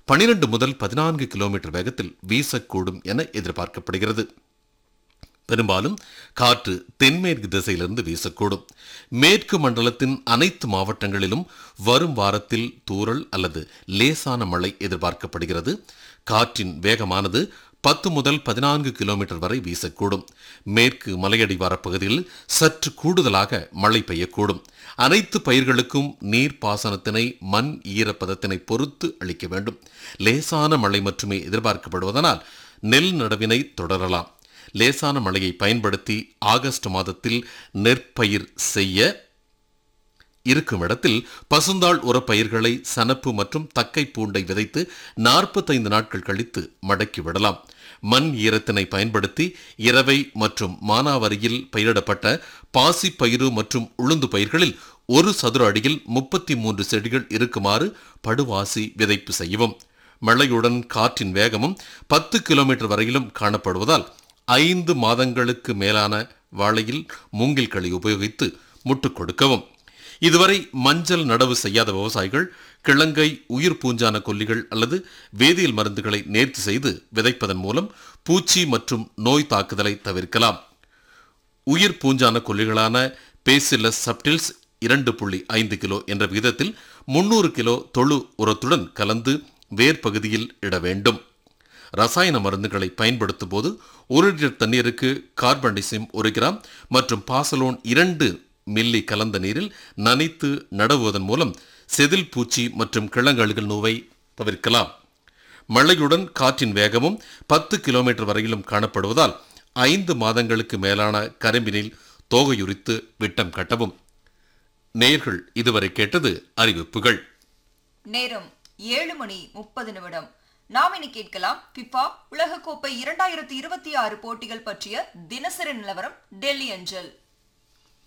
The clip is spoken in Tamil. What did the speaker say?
பனிரெண்டு முதல் பதினான்கு கிலோமீட்டர் வேகத்தில் வீசக்கூடும் என எதிர்பார்க்கப்படுகிறது பெரும்பாலும் காற்று தென்மேற்கு திசையிலிருந்து வீசக்கூடும் மேற்கு மண்டலத்தின் அனைத்து மாவட்டங்களிலும் வரும் வாரத்தில் தூறல் அல்லது லேசான மழை எதிர்பார்க்கப்படுகிறது காற்றின் வேகமானது பத்து முதல் பதினான்கு கிலோமீட்டர் வரை வீசக்கூடும் மேற்கு மலையடிவார பகுதியில் சற்று கூடுதலாக மழை பெய்யக்கூடும் அனைத்து பயிர்களுக்கும் நீர் பாசனத்தினை மண் ஈரப்பதத்தினை பொறுத்து அளிக்க வேண்டும் லேசான மழை மட்டுமே எதிர்பார்க்கப்படுவதனால் நெல் நடவினை தொடரலாம் லேசான மழையை பயன்படுத்தி ஆகஸ்ட் மாதத்தில் நெற்பயிர் செய்ய இருக்கும் இடத்தில் பசுந்தாள் உரப்பயிர்களை சனப்பு மற்றும் தக்கை பூண்டை விதைத்து நாற்பத்தைந்து நாட்கள் கழித்து மடக்கி விடலாம் மண் ஈரத்தினை பயன்படுத்தி இரவை மற்றும் மானாவரியில் பயிரிடப்பட்ட பாசி பயிறு மற்றும் உளுந்து பயிர்களில் ஒரு சதுர அடியில் முப்பத்தி மூன்று செடிகள் இருக்குமாறு படுவாசி விதைப்பு செய்யவும் மழையுடன் காற்றின் வேகமும் பத்து கிலோமீட்டர் வரையிலும் காணப்படுவதால் ஐந்து மாதங்களுக்கு மேலான வாழையில் மூங்கில் களி உபயோகித்து முட்டுக் கொடுக்கவும் இதுவரை மஞ்சள் நடவு செய்யாத விவசாயிகள் கிழங்கை உயிர் பூஞ்சான கொல்லிகள் அல்லது வேதியியல் மருந்துகளை நேர்த்தி செய்து விதைப்பதன் மூலம் பூச்சி மற்றும் நோய் தாக்குதலை தவிர்க்கலாம் உயிர் பூஞ்சான கொல்லிகளான பேசிலஸ் சப்டில்ஸ் இரண்டு புள்ளி ஐந்து கிலோ என்ற விகிதத்தில் முன்னூறு கிலோ தொழு உரத்துடன் கலந்து வேர் பகுதியில் இட வேண்டும் ரசாயன மருந்துகளை பயன்படுத்தும் போது ஒரு லிட்டர் தண்ணீருக்கு கார்பன்டிசிம் ஒரு கிராம் மற்றும் பாசலோன் இரண்டு மில்லி கலந்த நீரில் நனைத்து நடவுவதன் மூலம் செதில் பூச்சி மற்றும் கிழங்கழுகல் நோவை தவிர்க்கலாம் மழையுடன் காற்றின் வேகமும் பத்து கிலோமீட்டர் வரையிலும் காணப்படுவதால் ஐந்து மாதங்களுக்கு மேலான கரும்பினில் தோகையுரித்து விட்டம் கட்டவும் நேர்கள் இதுவரை கேட்டது அறிவிப்புகள் நேரம் ஏழு மணி முப்பது நிமிடம் நாம் இனி கேட்கலாம் பிபா உலகக்கோப்பை இரண்டாயிரத்தி இருபத்தி ஆறு போட்டிகள் பற்றிய தினசரி நிலவரம் டெல்லி அஞ்சல்